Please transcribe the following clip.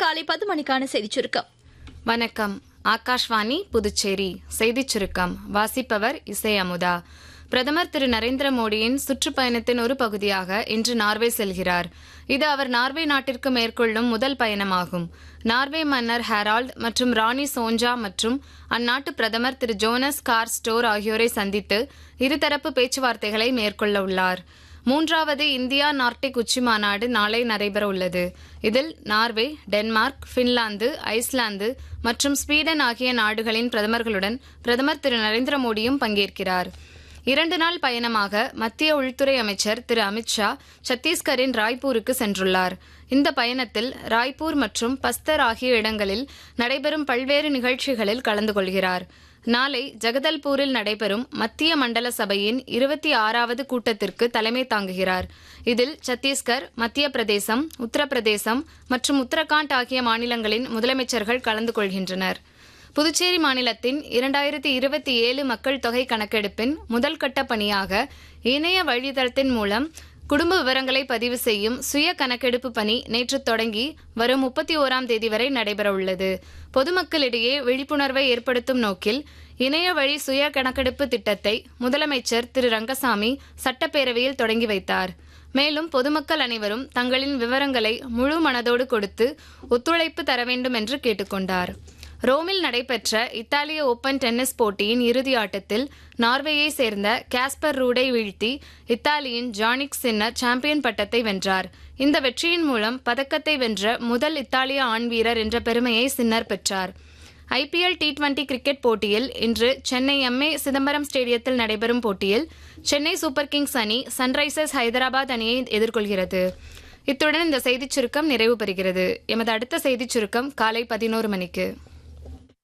காலை பத்து மணிக்கான செய்திச் சுருக்கம் வணக்கம் ஆகாஷ்வாணி புதுச்சேரி செய்திச் சுருக்கம் வாசிப்பவர் இசை அமுதா பிரதமர் திரு நரேந்திர மோடியின் சுற்றுப்பயணத்தின் ஒரு பகுதியாக இன்று நார்வே செல்கிறார் இது அவர் நார்வே நாட்டிற்கு மேற்கொள்ளும் முதல் பயணமாகும் நார்வே மன்னர் ஹெரால்ட் மற்றும் ராணி சோஞ்சா மற்றும் அந்நாட்டு பிரதமர் திரு ஜோனஸ் கார் ஸ்டோர் ஆகியோரை சந்தித்து இருதரப்பு பேச்சுவார்த்தைகளை மேற்கொள்ள உள்ளார் மூன்றாவது இந்தியா நார்டிக் உச்சி மாநாடு நாளை நடைபெற உள்ளது இதில் நார்வே டென்மார்க் பின்லாந்து ஐஸ்லாந்து மற்றும் ஸ்வீடன் ஆகிய நாடுகளின் பிரதமர்களுடன் பிரதமர் திரு நரேந்திர மோடியும் பங்கேற்கிறார் இரண்டு நாள் பயணமாக மத்திய உள்துறை அமைச்சர் திரு அமித்ஷா சத்தீஸ்கரின் ராய்ப்பூருக்கு சென்றுள்ளார் இந்த பயணத்தில் ராய்ப்பூர் மற்றும் பஸ்தர் ஆகிய இடங்களில் நடைபெறும் பல்வேறு நிகழ்ச்சிகளில் கலந்து கொள்கிறார் நாளை ஜகதல்பூரில் நடைபெறும் மத்திய மண்டல சபையின் இருபத்தி ஆறாவது கூட்டத்திற்கு தலைமை தாங்குகிறார் இதில் சத்தீஸ்கர் மத்திய பிரதேசம் உத்தரப்பிரதேசம் மற்றும் உத்தரகாண்ட் ஆகிய மாநிலங்களின் முதலமைச்சர்கள் கலந்து கொள்கின்றனர் புதுச்சேரி மாநிலத்தின் இரண்டாயிரத்தி இருபத்தி ஏழு மக்கள் தொகை கணக்கெடுப்பின் முதல் கட்ட பணியாக இணைய வழித்தளத்தின் மூலம் குடும்ப விவரங்களை பதிவு செய்யும் சுய கணக்கெடுப்பு பணி நேற்று தொடங்கி வரும் முப்பத்தி ஓராம் தேதி வரை நடைபெற உள்ளது பொதுமக்களிடையே விழிப்புணர்வை ஏற்படுத்தும் நோக்கில் இணைய வழி சுய கணக்கெடுப்பு திட்டத்தை முதலமைச்சர் திரு ரங்கசாமி சட்டப்பேரவையில் தொடங்கி வைத்தார் மேலும் பொதுமக்கள் அனைவரும் தங்களின் விவரங்களை முழு மனதோடு கொடுத்து ஒத்துழைப்பு தர வேண்டும் என்று கேட்டுக்கொண்டார் ரோமில் நடைபெற்ற இத்தாலிய ஓபன் டென்னிஸ் போட்டியின் இறுதி ஆட்டத்தில் நார்வேயை சேர்ந்த காஸ்பர் ரூடை வீழ்த்தி இத்தாலியின் ஜானிக் சின்னர் சாம்பியன் பட்டத்தை வென்றார் இந்த வெற்றியின் மூலம் பதக்கத்தை வென்ற முதல் இத்தாலிய ஆண் வீரர் என்ற பெருமையை சின்னர் பெற்றார் ஐபிஎல் டி டுவெண்டி கிரிக்கெட் போட்டியில் இன்று சென்னை எம்ஏ சிதம்பரம் ஸ்டேடியத்தில் நடைபெறும் போட்டியில் சென்னை சூப்பர் கிங்ஸ் அணி சன்ரைசர்ஸ் ஹைதராபாத் அணியை எதிர்கொள்கிறது இத்துடன் இந்த செய்திச் சுருக்கம் நிறைவு பெறுகிறது எமது அடுத்த செய்திச் சுருக்கம் காலை பதினோரு மணிக்கு